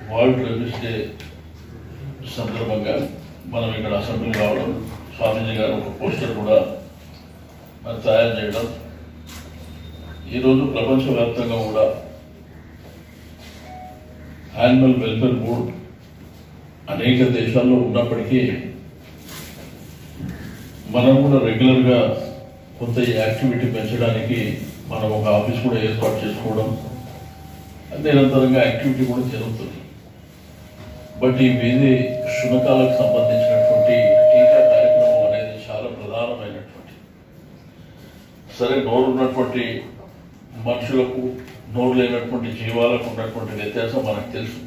World rabies day సందర్భంగా మనం ఇక్కడ అసెంబ్లీ రావడం స్వామీజీ గారు ఒక పోస్టర్ కూడా మరి తయారు చేయడం ఈరోజు ప్రపంచవ్యాప్తంగా కూడా యానిమల్ వెల్ఫేర్ బోర్డ్ అనేక దేశాల్లో ఉన్నప్పటికీ మనం కూడా రెగ్యులర్గా కొంత ఈ యాక్టివిటీ పెంచడానికి మనం ఒక ఆఫీస్ కూడా ఏర్పాటు చేసుకోవడం నిరంతరంగా యాక్టివిటీ కూడా జరుగుతుంది బట్ ఈ వీధి శునకాలకు సంబంధించినటువంటి టీకా కార్యక్రమం అనేది చాలా ప్రధానమైనటువంటి సరే నోరు ఉన్నటువంటి మనుషులకు నోరు లేనటువంటి జీవాలకు ఉన్నటువంటి వ్యత్యాసం మనకు తెలుసు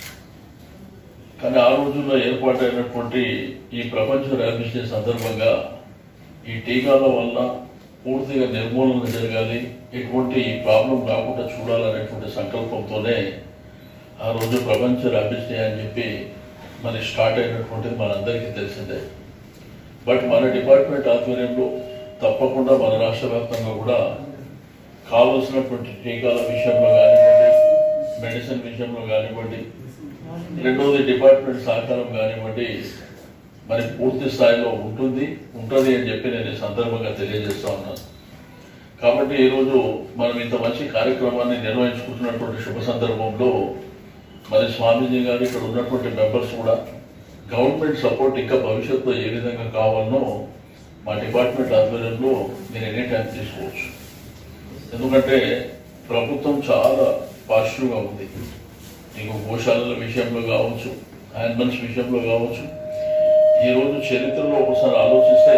కానీ ఆ రోజుల్లో ఏర్పాటైనటువంటి ఈ ప్రపంచ ర్యాబిస్ డే సందర్భంగా ఈ టీకాల వల్ల పూర్తిగా నిర్మూలన జరగాలి ఎటువంటి ప్రాబ్లం రాకుండా చూడాలనేటువంటి సంకల్పంతోనే ఆ రోజు ప్రపంచ ర్యాబిస్ డే అని చెప్పి మరి స్టార్ట్ అయినటువంటిది మనందరికీ తెలిసిందే బట్ మన డిపార్ట్మెంట్ ఆధ్వర్యంలో తప్పకుండా మన రాష్ట్ర వ్యాప్తంగా కూడా కావలసినటువంటి టీకాల విషయంలో కానివ్వండి మెడిసిన్ విషయంలో కానివ్వండి రెండవది డిపార్ట్మెంట్ సహకారం కానివ్వండి మరి పూర్తి స్థాయిలో ఉంటుంది ఉంటుంది అని చెప్పి నేను ఈ సందర్భంగా తెలియజేస్తా ఉన్నాను కాబట్టి ఈరోజు మనం ఇంత మంచి కార్యక్రమాన్ని నిర్వహించుకుంటున్నటువంటి శుభ సందర్భంలో మరి స్వామీజీ గారు ఇక్కడ ఉన్నటువంటి మెంబర్స్ కూడా గవర్నమెంట్ సపోర్ట్ ఇంకా భవిష్యత్తులో ఏ విధంగా కావాలనో మా డిపార్ట్మెంట్ ఆధ్వర్యంలో మీరు ఎనీ టైం తీసుకోవచ్చు ఎందుకంటే ప్రభుత్వం చాలా పాజిటివ్గా ఉంది నీకు గోశాలల విషయంలో కావచ్చు యానిమల్స్ విషయంలో కావచ్చు ఈ రోజు చరిత్రలో ఒకసారి ఆలోచిస్తే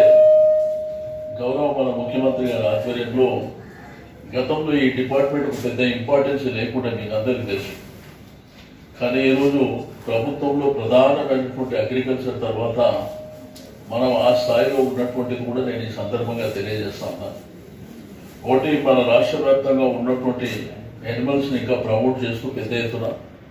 గౌరవ మన ముఖ్యమంత్రి గారి ఆధ్వర్యంలో గతంలో ఈ డిపార్ట్మెంట్ పెద్ద ఇంపార్టెన్స్ లేకుండా మీకు అందరికీ తెలుసు కానీ ఈరోజు ప్రభుత్వంలో ప్రధానమైనటువంటి అగ్రికల్చర్ తర్వాత మనం ఆ స్థాయిలో ఉన్నటువంటిది కూడా నేను ఈ సందర్భంగా తెలియజేస్తా ఉన్నాను ఒకటి మన రాష్ట్ర వ్యాప్తంగా ఉన్నటువంటి యానిమల్స్ని ఇంకా ప్రమోట్ చేస్తూ పెద్ద ఎత్తున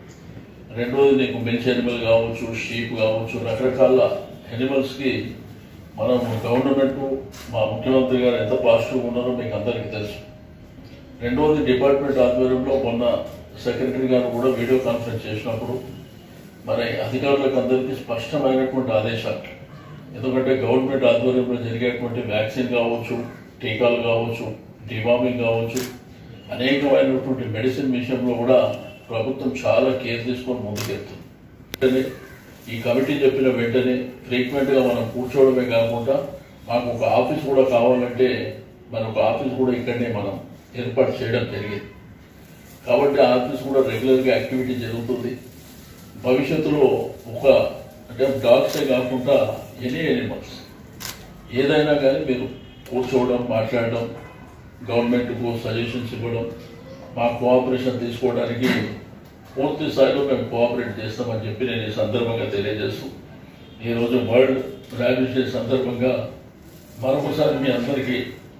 రెండోది నీకు మిల్చ్ యానిమల్ కావచ్చు షీప్ కావచ్చు రకరకాల యానిమల్స్కి మనం గవర్నమెంట్ మా ముఖ్యమంత్రి గారు ఎంత పాజిటివ్గా ఉన్నారో మీకు అందరికీ తెలుసు రెండవది డిపార్ట్మెంట్ ఆధ్వర్యంలో మొన్న సెక్రటరీ గారు కూడా వీడియో కాన్ఫరెన్స్ చేసినప్పుడు మరి అధికారులకు అందరికీ స్పష్టమైనటువంటి ఆదేశాలు ఎందుకంటే గవర్నమెంట్ ఆధ్వర్యంలో జరిగేటువంటి వ్యాక్సిన్ కావచ్చు టీకాలు కావచ్చు డివామింగ్ కావచ్చు అనేకమైనటువంటి మెడిసిన్ విషయంలో కూడా ప్రభుత్వం చాలా కేర్ తీసుకొని ముందుకెళ్తుంది వెంటనే ఈ కమిటీ చెప్పిన వెంటనే ఫ్రీక్వెంట్గా మనం కూర్చోవడమే కాకుండా మాకు ఒక ఆఫీస్ కూడా కావాలంటే మన ఒక ఆఫీస్ కూడా ఇక్కడనే మనం ఏర్పాటు చేయడం జరిగింది కాబట్టి ఆ ఆఫీస్ కూడా రెగ్యులర్గా యాక్టివిటీ జరుగుతుంది భవిష్యత్తులో ఒక అంటే డాగ్సే కాకుండా ఎనీ ఎనిమల్స్ ఏదైనా కానీ మీరు కూర్చోవడం మాట్లాడడం గవర్నమెంట్కు సజెషన్స్ ఇవ్వడం మా కోఆపరేషన్ తీసుకోవడానికి పూర్తి స్థాయిలో మేము కోఆపరేట్ చేస్తామని చెప్పి నేను ఈ సందర్భంగా తెలియజేస్తూ ఈరోజు వరల్డ్ ర్యాబిస్ డే సందర్భంగా మరొకసారి మీ అందరికీ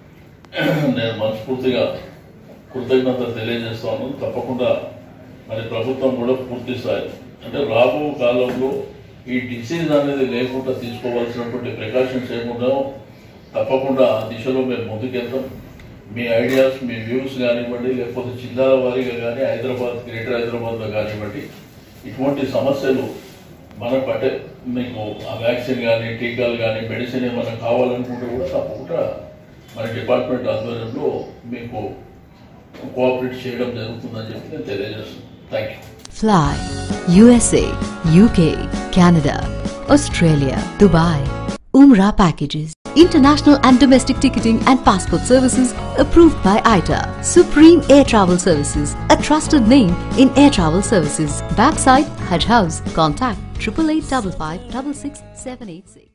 నేను మనస్ఫూర్తిగా కృతజ్ఞతలు తెలియజేస్తాను తప్పకుండా మరి ప్రభుత్వం కూడా పూర్తి స్థాయి అంటే రాబో కాలంలో ఈ డిసీజ్ అనేది లేకుండా తీసుకోవాల్సినటువంటి ప్రికాషన్స్ ఏమున్నాయో తప్పకుండా ఆ దిశలో మేము ముందుకెళ్తాం మీ ఐడియాస్ మీ వ్యూస్ కానివ్వండి లేకపోతే జిల్లాల వారీగా కానీ హైదరాబాద్ గ్రేటర్ హైదరాబాద్లో కానివ్వండి ఇటువంటి సమస్యలు మనకు అంటే మీకు ఆ వ్యాక్సిన్ కానీ టీకాలు కానీ మెడిసిన్ ఏమైనా కావాలనుకుంటే కూడా తప్పకుండా మన డిపార్ట్మెంట్ ఆధ్వర్యంలో మీకు కోఆపరేట్ చేయడం జరుగుతుందని చెప్పి నేను తెలియజేస్తున్నాను thank you Fly USA, UK, Canada, Australia, Dubai. Umrah packages. International and domestic ticketing and passport services approved by ITA. Supreme Air Travel Services, a trusted name in air travel services. Backside Hajj House. Contact 888 786